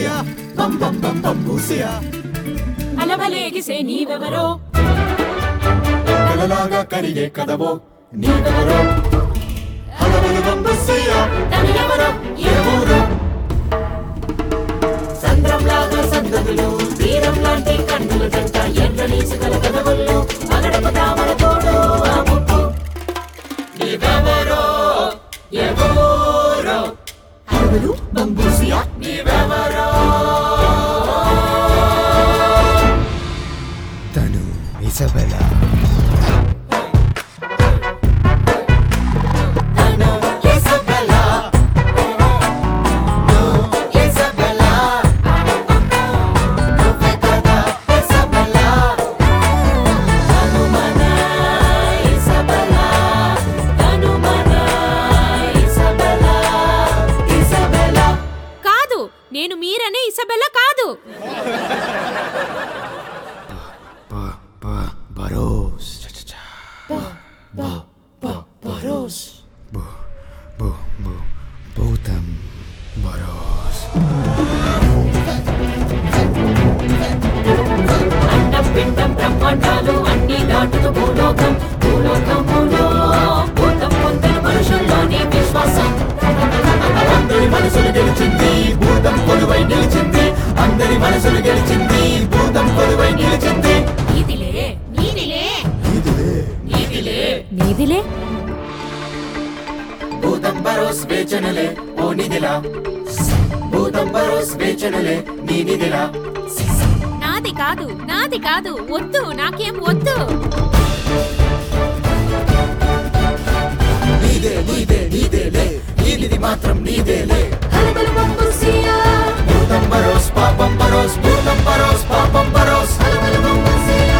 బూసియా బం బం బం బం బూసియా అలవలేగిసే నీవెవరో కలలాగా కరిగే కదవో నీవెవరో అలవలు బం బూసియా తను ఎవరో ఎవరో సంద్రంలాగా సంగతులు తీరం లాంటి కన్నుల జంట ఎర్రని సుగల కదవుల్లో పగడపు తామర తోడు ఆ ముప్పు నీవెవరో ఎవరో అలవలు బం బూసియా నీవెవరో తను ఇసబెలా తను ఇసబెలా ఇసబెలా నువ్వే కదా ఇసబెలా తను మన ఇసబెలా తను మన ఇసబెలా ఇసబెలా కాదు నేను మీరనే ఇసబెల్లా కాదు బరోస్ బరోస్ బు బు బు భూతం బరోస్ అండం పిండం బ్రహ్మాండాలు అన్ని దాటుతూ భూలోకం భూలోకములో భూతం పొందిన మనుషుల్లోని విశ్వాసం అందరి మనసులు గెలిచింది భూతం కొలువై నిలిచింది అందరి మనసులు గెలిచింది భూతం కొలువై నిలిచింది నీదిలే నీదిలే నీదిలే నీదిలే భూతం బరోస్ వేచనలే ఓ నిధిలా భూతం బరోస్ వేచనలే నీ నిధిలా నాది కాదు నాది కాదు వద్దు నాకేం వద్దు నీదే నీదే నీదేలే ఈ నిధి మాత్రం నీదేలే హలబల బంబుసియా భూతం బరోస్ పాపం బరోస్ భూతం బరోస్ పాపం బరోస్ హలబల బంబుసియా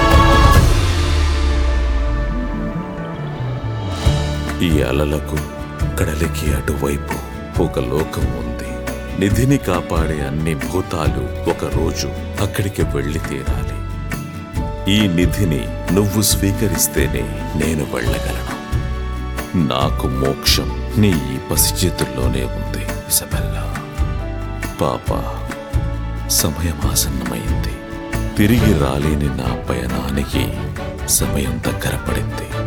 ఈ అలలకు కడలికి అటువైపు ఒక లోకం ఉంది నిధిని కాపాడే అన్ని భూతాలు ఒక రోజు అక్కడికి వెళ్ళి తీరాలి ఈ నిధిని నువ్వు స్వీకరిస్తేనే నేను వెళ్ళగలను నాకు మోక్షం నీ ఈ పసిచేతుల్లోనే ఉంది ఇసబెల్లా పాప సమయం ఆసన్నమైంది తిరిగి రాలేని నా పయనానికి సమయం దగ్గర పడింది